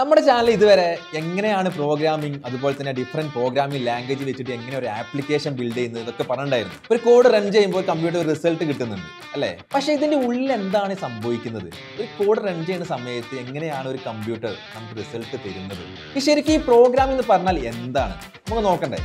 നമ്മുടെ ചാനൽ ഇതുവരെ എങ്ങനെയാണ് പ്രോഗ്രാമിംഗ് അതുപോലെ തന്നെ ഡിഫറെന്റ് പ്രോഗ്രാമിംഗ് ലാംഗ്വേജ് വെച്ചിട്ട് എങ്ങനെ ഒരു ആപ്ലിക്കേഷൻ ബിൽഡ് ചെയ്യുന്നത് ഇതൊക്കെ പറഞ്ഞിട്ടുണ്ടായിരുന്നു ഒരു കോഡ് റൺ ചെയ്യുമ്പോൾ കമ്പ്യൂട്ടർ റിസൾട്ട് കിട്ടുന്നുണ്ട് അല്ലേ പക്ഷേ ഇതിന്റെ ഉള്ളിൽ എന്താണ് സംഭവിക്കുന്നത് ഒരു കോഡ് റൺ ചെയ്യുന്ന സമയത്ത് എങ്ങനെയാണ് ഒരു കമ്പ്യൂട്ടർ നമുക്ക് റിസൾട്ട് തരുന്നത് ഈ ശരിക്കും ഈ പ്രോഗ്രാമിംഗ് എന്ന് പറഞ്ഞാൽ എന്താണ് നമുക്ക് നോക്കണ്ടേ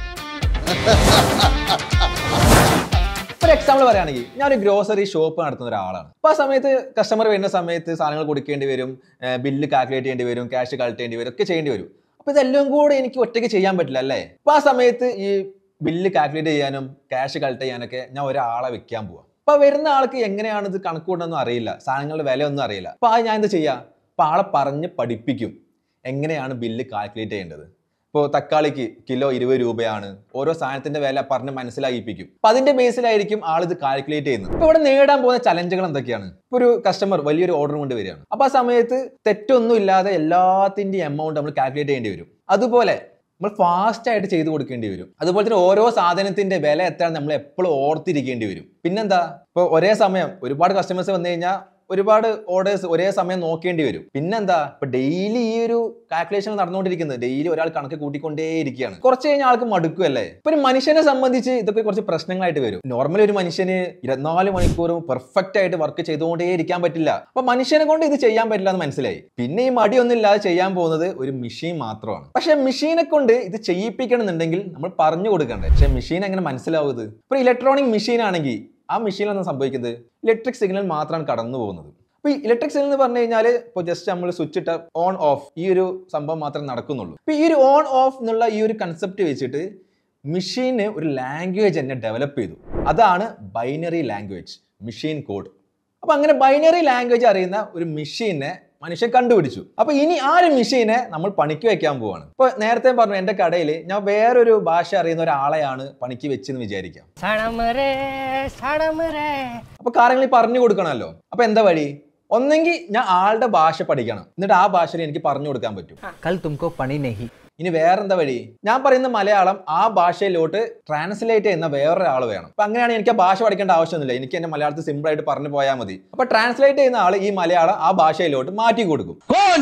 ഒരു എക്സാമ്പിൾ പറയുകയാണെങ്കിൽ ഞാൻ ഒരു ഗ്രോസറി ഷോപ്പ് നടത്തുന്ന ഒരാളാണ് അപ്പോൾ ആ സമയത്ത് കസ്റ്റമർ വരുന്ന സമയത്ത് സാധനങ്ങൾ കൊടുക്കേണ്ടി വരും ബില്ല് കാൽക്കുലേറ്റ് ചെയ്യേണ്ടി വരും ക്യാഷ് കളക്ട് ചെയ്യേണ്ടി വരും ഒക്കെ ചെയ്യേണ്ടി വരും അപ്പോൾ ഇതെല്ലാം കൂടെ എനിക്ക് ഒറ്റയ്ക്ക് ചെയ്യാൻ പറ്റില്ല അല്ലേ അപ്പോൾ ആ സമയത്ത് ഈ ബില്ല് കാൽക്കുലേറ്റ് ചെയ്യാനും ക്യാഷ് കളക്ട് ചെയ്യാനൊക്കെ ഞാൻ ഒരാളെ വെക്കാൻ പോവാം അപ്പോൾ വരുന്ന ആൾക്ക് എങ്ങനെയാണ് ഇത് കണക്ക് കൂട്ടണമെന്നും അറിയില്ല സാധനങ്ങളുടെ വില ഒന്നും അറിയില്ല അപ്പോൾ ആ ഞാൻ എന്ത് ചെയ്യാം അപ്പോൾ ആളെ പറഞ്ഞ് പഠിപ്പിക്കും എങ്ങനെയാണ് ബില്ല് കാൽക്കുലേറ്റ് ചെയ്യേണ്ടത് ഇപ്പോൾ തക്കാളിക്ക് കിലോ ഇരുപത് രൂപയാണ് ഓരോ സാധനത്തിന്റെ വില പറഞ്ഞ് മനസ്സിലാക്കിപ്പിക്കും അപ്പൊ അതിന്റെ ബേസിലായിരിക്കും ആൾ ഇത് കാൽക്കുലേറ്റ് ചെയ്യുന്നത് ഇപ്പൊ ഇവിടെ നേടാൻ പോകുന്ന ചലഞ്ചുകൾ എന്തൊക്കെയാണ് ഇപ്പൊ ഒരു കസ്റ്റമർ വലിയൊരു ഓർഡർ കൊണ്ട് വരികയാണ് അപ്പൊ ആ സമയത്ത് തെറ്റൊന്നും ഇല്ലാതെ എല്ലാത്തിന്റെയും എമൗണ്ട് നമ്മൾ കാൽക്കുലേറ്റ് ചെയ്യേണ്ടി വരും അതുപോലെ നമ്മൾ ഫാസ്റ്റ് ആയിട്ട് ചെയ്ത് കൊടുക്കേണ്ടി വരും അതുപോലെ തന്നെ ഓരോ സാധനത്തിന്റെ വില എത്രയാണ് നമ്മൾ എപ്പോഴും ഓർത്തിരിക്കേണ്ടി വരും പിന്നെന്താ ഇപ്പോൾ ഒരേ സമയം ഒരുപാട് കസ്റ്റമേഴ്സ് വന്നു കഴിഞ്ഞാൽ ഒരുപാട് ഓർഡേഴ്സ് ഒരേ സമയം നോക്കേണ്ടി വരും പിന്നെന്താ ഇപ്പൊ ഡെയിലി ഈ ഒരു കാൽക്കുലേഷൻ നടന്നുകൊണ്ടിരിക്കുന്നത് ഡെയിലി ഒരാൾ കണക്ക് കൂട്ടിക്കൊണ്ടേ ഇരിക്കുകയാണ് കുറച്ച് കഴിഞ്ഞാൽ ആൾക്ക് മടുക്കുമല്ലേ ഇപ്പൊ ഒരു മനുഷ്യനെ സംബന്ധിച്ച് ഇതൊക്കെ കുറച്ച് പ്രശ്നങ്ങളായിട്ട് വരും നോർമലി ഒരു മനുഷ്യന് ഇരുപത്തിനാല് മണിക്കൂറും പെർഫെക്റ്റ് ആയിട്ട് വർക്ക് ചെയ്തുകൊണ്ടേ ഇരിക്കാൻ പറ്റില്ല അപ്പൊ മനുഷ്യനെ കൊണ്ട് ഇത് ചെയ്യാൻ പറ്റില്ല എന്ന് മനസ്സിലായി പിന്നെ ഈ മടിയൊന്നും ഇല്ലാതെ ചെയ്യാൻ പോകുന്നത് ഒരു മെഷീൻ മാത്രമാണ് പക്ഷെ മെഷീനെ കൊണ്ട് ഇത് ചെയ്യിപ്പിക്കണമെന്നുണ്ടെങ്കിൽ നമ്മൾ പറഞ്ഞു കൊടുക്കണ്ടേ പക്ഷെ മെഷീൻ എങ്ങനെ മനസ്സിലാവും ഇത് ഇപ്പൊ ഇലക്ട്രോണിക് മെഷീൻ ആണെങ്കിൽ ആ മെഷീനിൽ എന്താ സംഭവിക്കുന്നത് ഇലക്ട്രിക് സിഗ്നൽ മാത്രമാണ് കടന്നു പോകുന്നത് അപ്പൊ ഈ ഇലക്ട്രിക് സിഗ്നൽ എന്ന് പറഞ്ഞു കഴിഞ്ഞാൽ ഇപ്പോൾ ജസ്റ്റ് നമ്മൾ സ്വിച്ച് ഇട്ട ഓൺ ഓഫ് ഈ ഒരു സംഭവം മാത്രമേ നടക്കുന്നുള്ളൂ അപ്പൊ ഈ ഒരു ഓൺ ഓഫ് എന്നുള്ള ഈ ഒരു കൺസെപ്റ്റ് വെച്ചിട്ട് മെഷീന് ഒരു ലാംഗ്വേജ് തന്നെ ഡെവലപ്പ് ചെയ്തു അതാണ് ബൈനറി ലാംഗ്വേജ് മെഷീൻ കോഡ് അപ്പൊ അങ്ങനെ ബൈനറി ലാംഗ്വേജ് അറിയുന്ന ഒരു മെഷീനെ മനുഷ്യൻ കണ്ടുപിടിച്ചു അപ്പൊ ഇനി ആ ഒരു മെഷീനെ നമ്മൾ പണിക്ക് വെക്കാൻ പോവാണ് ഇപ്പൊ നേരത്തെ പറഞ്ഞു എന്റെ കടയിൽ ഞാൻ വേറൊരു ഭാഷ അറിയുന്ന ഒരാളെയാണ് പണിക്ക് വെച്ചെന്ന് വിചാരിക്കാം സടമരേ സടമരേ അപ്പൊ കാര്യങ്ങൾ പറഞ്ഞു കൊടുക്കണമല്ലോ അപ്പൊ എന്താ വഴി ഒന്നെങ്കിൽ ഞാൻ ആളുടെ ഭാഷ പഠിക്കണം എന്നിട്ട് ആ ഭാഷയിൽ എനിക്ക് പറഞ്ഞു കൊടുക്കാൻ പറ്റും കൽ തുമക്കോ പണി നഹി ഇനി വേറെന്താ വഴി ഞാൻ പറയുന്ന മലയാളം ആ ഭാഷയിലോട്ട് ട്രാൻസ്ലേറ്റ് ചെയ്യുന്ന വേറൊരാൾ വേണം അപ്പൊ അങ്ങനെയാണെങ്കിൽ എനിക്ക് ആ ഭാഷ പഠിക്കേണ്ട ആവശ്യമൊന്നുമില്ല എനിക്ക് എന്റെ മലയാളത്തിൽ സിമ്പിൾ ആയിട്ട് പറഞ്ഞു പോയാൽ മതി അപ്പൊ ട്രാൻസ്ലേറ്റ് ചെയ്യുന്ന ആൾ ഈ മലയാളം ആ ഭാഷയിലോട്ട് മാറ്റി കൊടുക്കും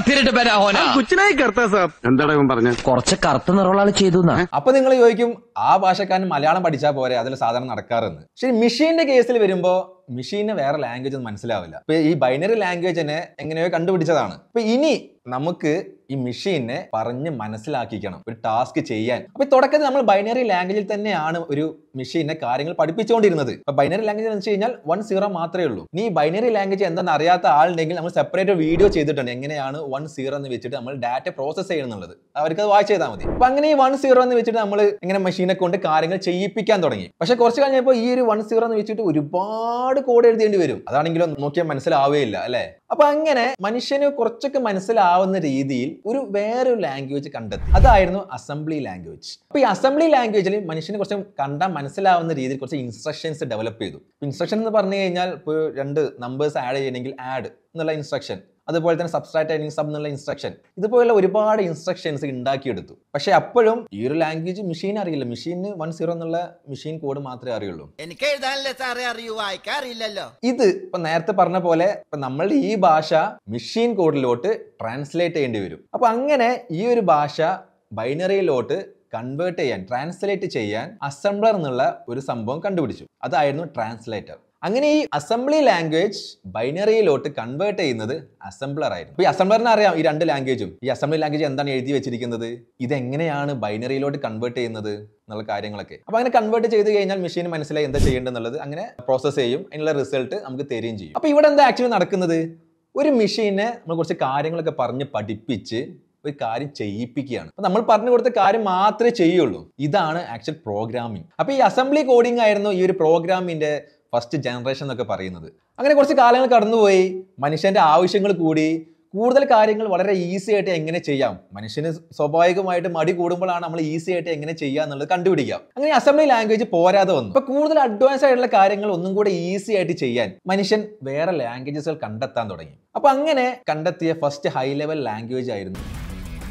എന്താണ് ഇവൻ പറഞ്ഞ കുറച്ച് കറുത്ത നിറമുള്ള ആള് ചെയ്തു അപ്പൊ നിങ്ങൾ ചോദിക്കും ആ ഭാഷക്കാരൻ മലയാളം പഠിച്ചാൽ പോരെ അതിൽ സാധാരണ നടക്കാറെന്ന് പക്ഷെ മെഷീന്റെ കേസിൽ വരുമ്പോ മെഷീന് വേറെ ലാംഗ്വേജ് ഒന്നും മനസ്സിലാവില്ല ഇപ്പൊ ഈ ബൈനറി ലാംഗ്വേജിനെ എങ്ങനെയോ കണ്ടുപിടിച്ചതാണ് അപ്പൊ ഇനി നമുക്ക് ഈ മെഷീനെ പറഞ്ഞ് മനസ്സിലാക്കിക്കണം ഒരു ടാസ്ക് ചെയ്യാൻ അപ്പൊ തുടക്കത്തിൽ നമ്മൾ ബൈനറി ലാംഗ്വേജിൽ തന്നെയാണ് ഒരു മെഷീനെ കാര്യങ്ങൾ പഠിപ്പിച്ചുകൊണ്ടിരുന്നത് ഇപ്പൊ ബൈനറി ലാംഗ്വേജ് എന്ന് വെച്ച് കഴിഞ്ഞാൽ വൺ സീറോ മാത്രമേ ഉള്ളൂ നീ ബൈനറി ലാംഗ്വേജ് എന്താണെന്ന് അറിയാത്ത ആളുണ്ടെങ്കിൽ നമ്മൾ സെപ്പറേറ്റ് വീഡിയോ ചെയ്തിട്ടുണ്ട് എങ്ങനെയാണ് വൺ സീറോ എന്ന് വെച്ചിട്ട് നമ്മൾ ഡാറ്റ പ്രോസസ് ചെയ്യുന്നുള്ളത് അവർക്ക് അത് വായിച്ച് ചെയ്താൽ മതി അപ്പൊ അങ്ങനെ ഈ വൺ സീറോ എന്ന് വെച്ചിട്ട് നമ്മൾ ഇങ്ങനെ മെഷീനെ കൊണ്ട് കാര്യങ്ങൾ ചെയ്യിപ്പിക്കാൻ തുടങ്ങി പക്ഷെ കുറച്ച് കഴിഞ്ഞപ്പോൾ ഈ ഒരു വൺ സീറോ എന്ന് വെച്ചിട്ട് ഒരുപാട് കോഡ് എഴുതേണ്ടി വരും അതാണെങ്കിലും നോക്കിയാൽ മനസ്സിലാവുകയില്ല അല്ലേ അപ്പൊ അങ്ങനെ മനുഷ്യന് കുറച്ചൊക്കെ മനസ്സിലാവുന്ന രീതിയിൽ ഒരു വേറൊരു ലാംഗ്വേജ് കണ്ടെത്തി അതായിരുന്നു അസംബ്ലി ലാംഗ്വേജ് അപ്പൊ ഈ അസംബ്ലി ലാംഗ്വേജിൽ മനുഷ്യന് കുറച്ച് കണ്ടാൽ മനസ്സിലാവുന്ന രീതിയിൽ കുറച്ച് ഇൻസ്ട്രക്ഷൻസ് ഡെവലപ്പ് ചെയ്തു ഇൻസ്ട്രക്ഷൻ എന്ന് പറഞ്ഞു കഴിഞ്ഞാൽ ഇപ്പോൾ രണ്ട് നമ്പേഴ്സ് ആഡ് ചെയ്യണമെങ്കിൽ ആഡ് എന്നുള്ള ഇൻസ്ട്രക്ഷൻ അതുപോലെ തന്നെ സബ്സ്ട്രാക്ട് ആയിരുന്നെങ്കിൽ സബ് എന്നുള്ള ഇൻസ്ട്രക്ഷൻ ഇതുപോലുള്ള ഒരുപാട് ഇൻസ്ട്രക്ഷൻസ് ഉണ്ടാക്കിയെടുത്തു പക്ഷെ അപ്പോഴും ഈ ഒരു ലാംഗ്വേജ് മെഷീൻ അറിയില്ല മെഷീന് വൺ സീറോ എന്നുള്ള മെഷീൻ കോഡ് മാത്രമേ അറിയുള്ളൂ എനിക്ക് എഴുതാനല്ലേ സാറേ അറിയൂ വായിക്കാൻ അറിയില്ലല്ലോ ഇത് ഇപ്പൊ നേരത്തെ പറഞ്ഞ പോലെ ഇപ്പൊ നമ്മളുടെ ഈ ഭാഷ മെഷീൻ കോഡിലോട്ട് ട്രാൻസ്ലേറ്റ് ചെയ്യേണ്ടി വരും അപ്പൊ അങ്ങനെ ഈ ഒരു ഭാഷ ബൈനറിയിലോട്ട് കൺവേർട്ട് ചെയ്യാൻ ട്രാൻസ്ലേറ്റ് ചെയ്യാൻ അസംബ്ലർ എന്നുള്ള ഒരു സംഭവം കണ്ടുപിടിച്ചു അതായിരുന്നു ട്രാൻസ്ലേറ്റർ അങ്ങനെ ഈ അസംബ്ലി ലാംഗ്വേജ് ബൈനറിയിലോട്ട് കൺവേർട്ട് ചെയ്യുന്നത് അസംബ്ലർ ആയിരുന്നു ഇപ്പൊ ഈ അസംബ്ലറിന് അറിയാം ഈ രണ്ട് ലാംഗ്വേജും ഈ അസംബ്ലി ലാംഗ്വേജ് എന്താണ് എഴുതി വെച്ചിരിക്കുന്നത് ഇതെങ്ങനെയാണ് ബൈനറിയിലോട്ട് കൺവേർട്ട് ചെയ്യുന്നത് എന്നുള്ള കാര്യങ്ങളൊക്കെ അപ്പൊ അങ്ങനെ കൺവേർട്ട് ചെയ്ത് കഴിഞ്ഞാൽ മെഷീൻ മനസ്സിലായി എന്താ ചെയ്യേണ്ടതെന്നുള്ളത് അങ്ങനെ പ്രോസസ്സ് ചെയ്യും അതിനുള്ള റിസൾട്ട് നമുക്ക് തരികയും ചെയ്യും അപ്പൊ ഇവിടെ എന്താ ആക്ച്വലി നടക്കുന്നത് ഒരു മെഷീനെ നമ്മൾ കുറച്ച് കാര്യങ്ങളൊക്കെ പറഞ്ഞ് പഠിപ്പിച്ച് ഒരു കാര്യം ചെയ്യിപ്പിക്കുകയാണ് അപ്പൊ നമ്മൾ പറഞ്ഞു കൊടുത്ത കാര്യം മാത്രമേ ചെയ്യുള്ളൂ ഇതാണ് ആക്ച്വൽ പ്രോഗ്രാമിംഗ് അപ്പൊ ഈ അസംബ്ലി കോഡിംഗ് ആയിരുന്നു ഈ ഒരു പ്രോഗ്രാമിന്റെ ഫസ്റ്റ് ജനറേഷൻ എന്നൊക്കെ പറയുന്നത് അങ്ങനെ കുറച്ച് കാലങ്ങൾ കടന്നുപോയി മനുഷ്യന്റെ ആവശ്യങ്ങൾ കൂടി കൂടുതൽ കാര്യങ്ങൾ വളരെ ഈസി ആയിട്ട് എങ്ങനെ ചെയ്യാം മനുഷ്യന് സ്വാഭാവികമായിട്ട് മടി കൂടുമ്പോഴാണ് നമ്മൾ ഈസി ആയിട്ട് എങ്ങനെ ചെയ്യുക എന്നുള്ളത് കണ്ടുപിടിക്കാം അങ്ങനെ അസംബ്ലി ലാംഗ്വേജ് പോരാതെ വന്നു ഇപ്പൊ കൂടുതൽ അഡ്വാൻസ് ആയിട്ടുള്ള കാര്യങ്ങൾ ഒന്നും കൂടെ ഈസി ആയിട്ട് ചെയ്യാൻ മനുഷ്യൻ വേറെ ലാംഗ്വേജസുകൾ കണ്ടെത്താൻ തുടങ്ങി അപ്പൊ അങ്ങനെ കണ്ടെത്തിയ ഫസ്റ്റ് ഹൈ ലെവൽ ലാംഗ്വേജ് ആയിരുന്നു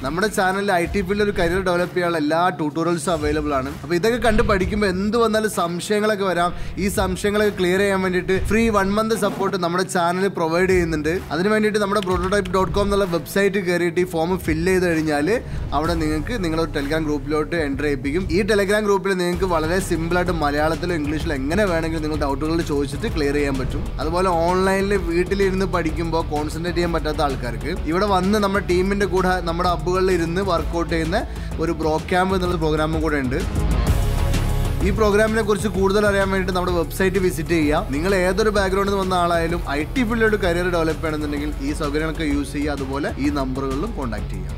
നമ്മുടെ ചാനലിൽ ഐ ടി ഫീൽഡിൽ ഒരു കരിയർ ഡെവലപ്പ് ചെയ്യാനുള്ള എല്ലാ ട്യൂട്ടോറിയൽസും അവൈലബിൾ ആണ് അപ്പോൾ ഇതൊക്കെ കണ്ട് പഠിക്കുമ്പോൾ എന്ത് വന്നാലും സംശയങ്ങളൊക്കെ വരാം ഈ സംശയങ്ങളൊക്കെ ക്ലിയർ ചെയ്യാൻ വേണ്ടിയിട്ട് ഫ്രീ വൺ മന്ത് സപ്പോർട്ട് നമ്മുടെ ചാനൽ പ്രൊവൈഡ് ചെയ്യുന്നുണ്ട് അതിന് വേണ്ടിയിട്ട് നമ്മുടെ പ്രോട്ടോടൈപ്പ് ഡോട്ട് കോം എന്നുള്ള വെബ്സൈറ്റ് കയറിയിട്ട് ഈ ഫോം ഫില്ല് ചെയ്ത് കഴിഞ്ഞാൽ അവിടെ നിങ്ങൾക്ക് നിങ്ങളൊരു ടെലിഗ്രാം ഗ്രൂപ്പിലോട്ട് എൻ്റർ ചെയ്യിപ്പിക്കും ഈ ടെലിഗ്രാം ഗ്രൂപ്പിൽ നിങ്ങൾക്ക് വളരെ സിമ്പിളായിട്ട് മലയാളത്തിലോ ഇംഗ്ലീഷിലോ എങ്ങനെ വേണമെങ്കിലും നിങ്ങൾ ഡൗട്ടുകൾ ചോദിച്ചിട്ട് ക്ലിയർ ചെയ്യാൻ പറ്റും അതുപോലെ ഓൺലൈനിൽ വീട്ടിലിരുന്ന് പഠിക്കുമ്പോൾ കോൺസെൻട്രേറ്റ് ചെയ്യാൻ പറ്റാത്ത ആൾക്കാർക്ക് ഇവിടെ വന്ന് നമ്മുടെ ടീമിൻ്റെ കൂടെ നമ്മുടെ ഹബ്ബുകളിൽ ഇരുന്ന് വർക്കൗട്ട് ചെയ്യുന്ന ഒരു ബ്രോ ക്യാമ്പ് എന്നുള്ള പ്രോഗ്രാമും കൂടെ ഉണ്ട് ഈ പ്രോഗ്രാമിനെ കുറിച്ച് കൂടുതൽ അറിയാൻ വേണ്ടിയിട്ട് നമ്മുടെ വെബ്സൈറ്റ് വിസിറ്റ് ചെയ്യാം നിങ്ങൾ ഏതൊരു ബാക്ക്ഗ്രൗണ്ടിൽ നിന്ന് വന്ന ആളായാലും ഐ ടി ഫീൽഡിലോട്ട് കരിയർ ഡെവലപ്പ് ചെയ്യണമെന്നുണ്ടെങ്കിൽ ഈ സൗകര്യങ്ങളൊക്കെ യൂസ് ചെയ്യുക അതുപോലെ ഈ നമ്പറുകളിലും കോൺടാക്ട് ചെയ്യാം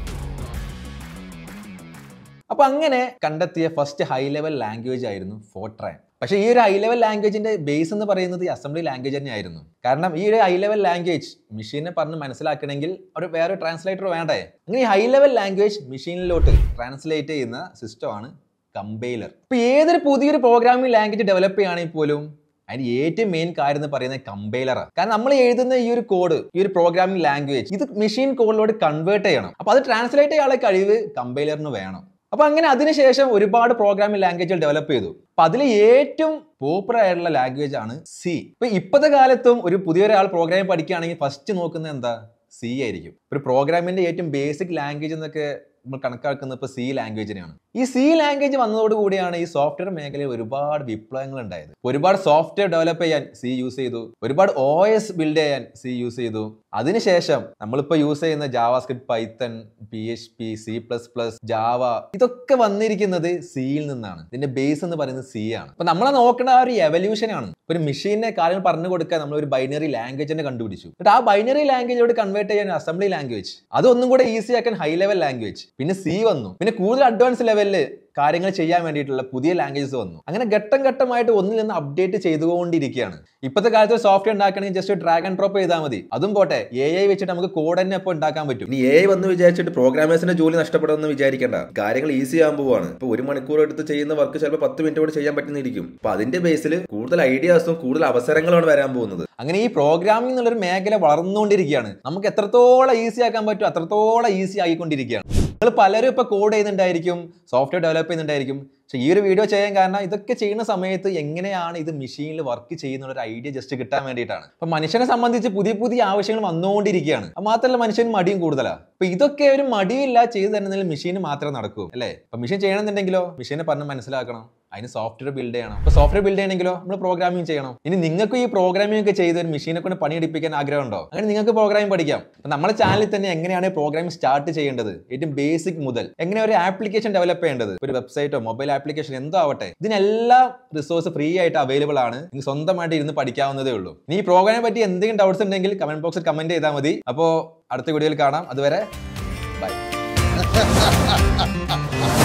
അപ്പൊ അങ്ങനെ കണ്ടെത്തിയ ഫസ്റ്റ് ഹൈ ലെവൽ ലാംഗ്വേജ് ആയിരുന്നു ഫോട്രാൻ പക്ഷേ ഈ ഒരു ഹൈ ലെവൽ ലാംഗ്വേജിന്റെ ബേസ് എന്ന് പറയുന്നത് ഈ അസംബ്ലി ലാംഗ്വേജ് തന്നെയായിരുന്നു കാരണം ഈ ഒരു ഹൈ ലെവൽ ലാംഗ്വേജ് മെഷീനെ പറഞ്ഞ് മനസ്സിലാക്കണമെങ്കിൽ ഒരു വേറെ ട്രാൻസ്ലേറ്റർ വേണ്ടേ അങ്ങനെ ഈ ഹൈ ലെവൽ ലാംഗ്വേജ് മെഷീനിലോട്ട് ട്രാൻസ്ലേറ്റ് ചെയ്യുന്ന സിസ്റ്റമാണ് കമ്പൈലർ ഇപ്പൊ ഏതൊരു പുതിയൊരു പ്രോഗ്രാമിംഗ് ലാംഗ്വേജ് ഡെവലപ്പ് ചെയ്യുകയാണെങ്കിൽ പോലും അതിന് ഏറ്റവും മെയിൻ കാര്യം എന്ന് പറയുന്നത് കമ്പൈലറാണ് കാരണം നമ്മൾ എഴുതുന്ന ഈ ഒരു കോഡ് ഈ ഒരു പ്രോഗ്രാമിംഗ് ലാംഗ്വേജ് ഇത് മെഷീൻ കോഡിലോട്ട് കൺവേർട്ട് ചെയ്യണം അപ്പൊ അത് ട്രാൻസ്ലേറ്റ് ചെയ്യാനുള്ള കഴിവ് കമ്പൈലറിന് വേണം അപ്പൊ അങ്ങനെ അതിനുശേഷം ഒരുപാട് പ്രോഗ്രാമിംഗ് ലാംഗ്വേജുകൾ ഡെവലപ്പ് ചെയ്തു അപ്പൊ അതിൽ ഏറ്റവും പോപ്പുലർ ആയിട്ടുള്ള ലാംഗ്വേജ് ആണ് സി ഇപ്പൊ ഇപ്പോഴത്തെ കാലത്തും ഒരു പുതിയൊരാൾ പ്രോഗ്രാമിംഗ് പഠിക്കുകയാണെങ്കിൽ ഫസ്റ്റ് നോക്കുന്നത് എന്താ സി ആയിരിക്കും ഒരു പ്രോഗ്രാമിന്റെ ഏറ്റവും ബേസിക് ലാംഗ്വേജ് എന്നൊക്കെ നമ്മൾ കണക്കാക്കുന്നത് ഇപ്പോൾ സി ലാംഗ്വേജിനെയാണ് ഈ സി ലാംഗ്വേജ് വന്നതോടുകൂടിയാണ് ഈ സോഫ്റ്റ്വെയർ മേഖലയിൽ ഒരുപാട് വിപ്ലവങ്ങൾ ഉണ്ടായത് ഒരുപാട് സോഫ്റ്റ്വെയർ ഡെവലപ്പ് ചെയ്യാൻ സി യൂസ് ചെയ്തു ഒരുപാട് ഒ എസ് ബിൽഡ് ചെയ്യാൻ സി യൂസ് ചെയ്തു അതിനുശേഷം നമ്മളിപ്പോൾ യൂസ് ചെയ്യുന്ന JavaScript Python P H P C plus plus Java ഇതൊക്കെ വന്നിരിക്കുന്നത് സിയിൽ നിന്നാണ് ഇതിന്റെ ബേസ് എന്ന് പറയുന്നത് സി ആണ് അപ്പൊ നമ്മളെ നോക്കേണ്ട ആ ഒരു എവല്യൂഷൻ ആണ് ഒരു മെഷീനെ കാര്യങ്ങൾ പറഞ്ഞു കൊടുക്കാൻ നമ്മൾ ഒരു ബൈനറി ലാംഗ്വേജ് തന്നെ കണ്ടുപിടിച്ചു എന്നിട്ട് ആ ബൈനറി ലാംഗ്വേജോട് കൺവേർട്ട് ചെയ്യാൻ അസംബ്ലി ലാംഗ്വേജ് അതൊന്നും കൂടെ ഈസി ആക്കാൻ ഹൈ ലെവൽ ലാംഗ്വേജ് പിന്നെ സി വന്നു പിന്നെ കൂടുതൽ അഡ്വാൻസ് ലെവലിൽ കാര്യങ്ങൾ ചെയ്യാൻ വേണ്ടിയിട്ടുള്ള പുതിയ ലാംഗ്വേജസ് വന്നു അങ്ങനെ ഘട്ടം ഘട്ടമായിട്ട് ഒന്നിൽ നിന്ന് അപ്ഡേറ്റ് ചെയ്തുകൊണ്ടിരിക്കുകയാണ് ഇപ്പോഴത്തെ കാലത്ത് സോഫ്റ്റ്വെയർ ഉണ്ടാക്കണമെങ്കിൽ ജസ്റ്റ് ഡ്രാഗ് ആൻഡ് ഡ്രോപ്പ് ചെയ്താൽ മതി അതും പോട്ടെ എ ഐ വെച്ചിട്ട് നമുക്ക് കോഡ് തന്നെ ഇപ്പോൾ ഉണ്ടാക്കാൻ പറ്റും ഇനി എ വന്ന് വിചാരിച്ചിട്ട് പ്രോഗ്രാമേഴ്സിന്റെ ജോലി നഷ്ടപ്പെടുമെന്ന് വിചാരിക്കേണ്ട കാര്യങ്ങൾ ഈസി ആകാൻ പോവാണ് ഇപ്പൊ ഒരു മണിക്കൂർ എടുത്ത് ചെയ്യുന്ന വർക്ക് ചിലപ്പോൾ പത്ത് മിനിറ്റ് കൊണ്ട് ചെയ്യാൻ പറ്റുന്നിരിക്കും അപ്പൊ അതിന്റെ ബേസിൽ കൂടുതൽ ഐഡിയാസും കൂടുതൽ അവസരങ്ങളാണ് വരാൻ പോകുന്നത് അങ്ങനെ ഈ പ്രോഗ്രാമിംഗ് എന്നുള്ളൊരു മേഖല വളർന്നുകൊണ്ടിരിക്കുകയാണ് നമുക്ക് എത്രത്തോളം ഈസി ആക്കാൻ പറ്റും അത്രത്തോളം ഈസി ആയിക്കൊണ്ടിരിക്കുകയാണ് നിങ്ങൾ പലരും ഇപ്പൊ കോഡ് ചെയ്യുന്നുണ്ടായിരിക്കും സോഫ്റ്റ്വെയർ ഡെവലപ്പ് ചെയ്യുന്നുണ്ടായിരിക്കും പക്ഷേ ഈ ഒരു വീഡിയോ ചെയ്യാൻ കാരണം ഇതൊക്കെ ചെയ്യുന്ന സമയത്ത് എങ്ങനെയാണ് ഇത് മെഷീനിൽ വർക്ക് ചെയ്യുന്ന ഒരു ഐഡിയ ജസ്റ്റ് കിട്ടാൻ വേണ്ടിയിട്ടാണ് അപ്പൊ മനുഷ്യനെ സംബന്ധിച്ച് പുതിയ പുതിയ ആവശ്യങ്ങൾ വന്നുകൊണ്ടിരിക്കുകയാണ് അത് മാത്രമല്ല മനുഷ്യന് മടിയും കൂടുതലാണ് അപ്പൊ ഇതൊക്കെ ഒരു മടിയില്ല ചെയ്തു തരുന്നതിൽ മെഷീന് മാത്രമേ നടക്കൂ അല്ലേ അപ്പൊ മെഷീൻ ചെയ്യണമെന്നുണ്ടെങ്കിലോ മെഷീനെ പറഞ്ഞ് മനസ്സിലാക്കണം അതിന് സോഫ്റ്റ്വെയർ ബിൽഡ് ചെയ്യണം അപ്പോൾ സോഫ്റ്റ്വെയർ ബിൽഡ് ചെയ്യണമെങ്കിലോ നമ്മൾ പ്രോഗ്രാമിംഗ് ചെയ്യണം ഇനി നിങ്ങൾക്ക് ഈ പ്രോഗ്രാമിംഗ് ഒക്കെ ചെയ്ത് ഒരു മെഷീനെ കൊണ്ട് പണിയെടുപ്പിക്കാൻ ആഗ്രഹമുണ്ടോ അങ്ങനെ നിങ്ങൾക്ക് പ്രോഗ്രാമിംഗ് പഠിക്കാം അപ്പം നമ്മുടെ ചാനലിൽ തന്നെ എങ്ങനെയാണ് പ്രോഗ്രാമിംഗ് സ്റ്റാർട്ട് ചെയ്യേണ്ടത് ഏറ്റവും ബേസിക് മുതൽ എങ്ങനെ ഒരു ആപ്ലിക്കേഷൻ ഡെവലപ്പ് ചെയ്യേണ്ടത് ഒരു വെബ്സൈറ്റോ മൊബൈൽ ആപ്ലിക്കേഷൻ എന്തോ ആവട്ടെ ഇതിനെല്ലാം റിസോഴ്സ് ഫ്രീ ആയിട്ട് അവൈലബിൾ ആണ് നിങ്ങൾക്ക് സ്വന്തമായിട്ട് ഇരുന്ന് പഠിക്കാവുന്നതേ ഉള്ളൂ ഇനി ഈ പ്രോഗ്രാമിനെ പറ്റി എന്തെങ്കിലും ഡൗട്ട്സ് ഉണ്ടെങ്കിൽ കമന്റ് ബോക്സിൽ കമന്റ് ചെയ്താൽ മതി അപ്പോൾ അടുത്ത വീഡിയോയിൽ കാണാം അതുവരെ ബൈ